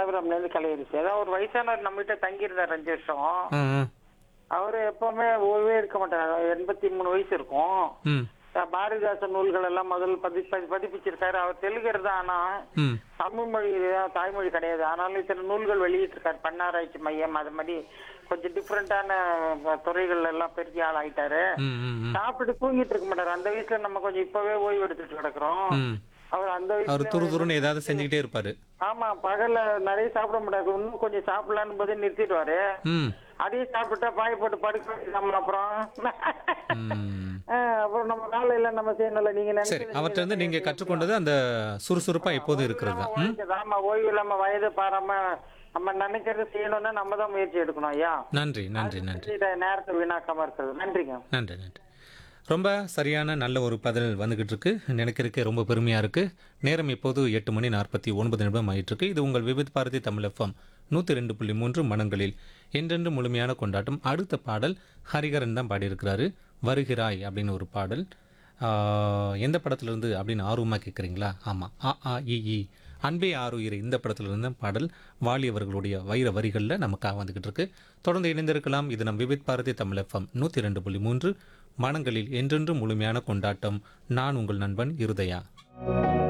ராயபுரம்ல இருந்து கலையரிசி அதாவது ஒரு வயசானவர் நம்ம கிட்ட தங்கியிருந்தார் அஞ்சு வருஷம் ம் ம் அவரு எப்பவுமே ஓய்வே இருக்க மாட்டாரு எண்பத்தி மூணு வயசு இருக்கும் ம் அஹ் பாரதிதாசன் நூல்கள் எல்லாம் முதல் பதி பதி- பதிப்பிச்சிருக்காரு அவர் தெலுங்கர் தான் ஆனா ம் தமிழ் மொழி தான் தாய்மொழி கிடையாது ஆனாலும் இத்தனை நூல்கள் வெளியிட்டிருக்காரு பன்னாராய்ச்சி மையம் அது மாதிரி கொஞ்சம் டிஃப்ரெண்டான துறைகள் எல்லாம் பெரிய ஆள் ஆயிட்டாரு ம் ம் ம் சாப்பிட்டு தூங்கிட்டு இருக்க மாட்டாரு அந்த வயசுல நம்ம கொஞ்சம் இப்பவே ஓய்வு எடுத்துட்டு கிடக்குறோம் ம் அவர் அந்த அவர் வயசுல துரு துருன்னு ஏதாவது செஞ்சுக்கிட்டே இருப்பாரு ஆமா பகல்ல நிறைய சாப்பிட முடியாது இன்னும் கொஞ்சம் சாப்பிடலான்னு போது நிறுத்திடுவாரு ம் அதையும் சாப்பிட்டா பாய் போட்டு படுக்க வேண்டியது அப்புறம் ம் அஹ் அப்புறம் நம்ம வேலையில நம்ம செய்யணும்ல நீங்க சரி நினைச்சது அவர்கிட்ட இருந்து நீங்க கற்றுக்கொண்டது அந்த சுறுசுறுப்பா எப்போதும் இருக்கிறது தான் ம் ஓய்வு ஆமா ஓய்வு இல்லாம வயது பாராம நம்ம நினைக்கிறது செய்யணும்னா நம்ம தான் முயற்சி எடுக்கணும் ஐயா நன்றி நன்றி நன்றி இதை நேரத்தை வீணாக்காம இருக்கிறது நன்றிங்க நன்றி நன்றி ரொம்ப சரியான நல்ல ஒரு பதில் வந்துகிட்டு இருக்கு நினைக்கிறதுக்கு ரொம்ப பெருமையா இருக்கு நேரம் இப்போது எட்டு மணி நாற்பத்தி ஒன்பது நிமிடம் ஆயிட்டு இருக்கு இது உங்கள் விவித் பாரதி தமிழ் எஃப்எம் நூற்றி ரெண்டு புள்ளி மூன்று மனங்களில் என்றென்று முழுமையான கொண்டாட்டம் அடுத்த பாடல் ஹரிகரன் தான் பாடியிருக்கிறாரு வருகிறாய் அப்படின்னு ஒரு பாடல் ஆஹ், எந்த படத்துலேருந்து அப்படின்னு ஆர்வமாக கேட்குறீங்களா ஆமாம் ஆ ஆ இ இ அன்பே ஆறுயிர் இந்த படத்திலிருந்து பாடல் வாலி அவர்களுடைய வைர வரிகளில் நமக்காக வந்துகிட்டு இருக்கு தொடர்ந்து இணைந்திருக்கலாம் இது நம் விவித் பாரதி தமிழ் எஃப்எம் நூற்றி ரெண்டு புள்ளி மூன்று மனங்களில் என்றென்றும் முழுமையான கொண்டாட்டம் நான் உங்கள் நண்பன் இருதயா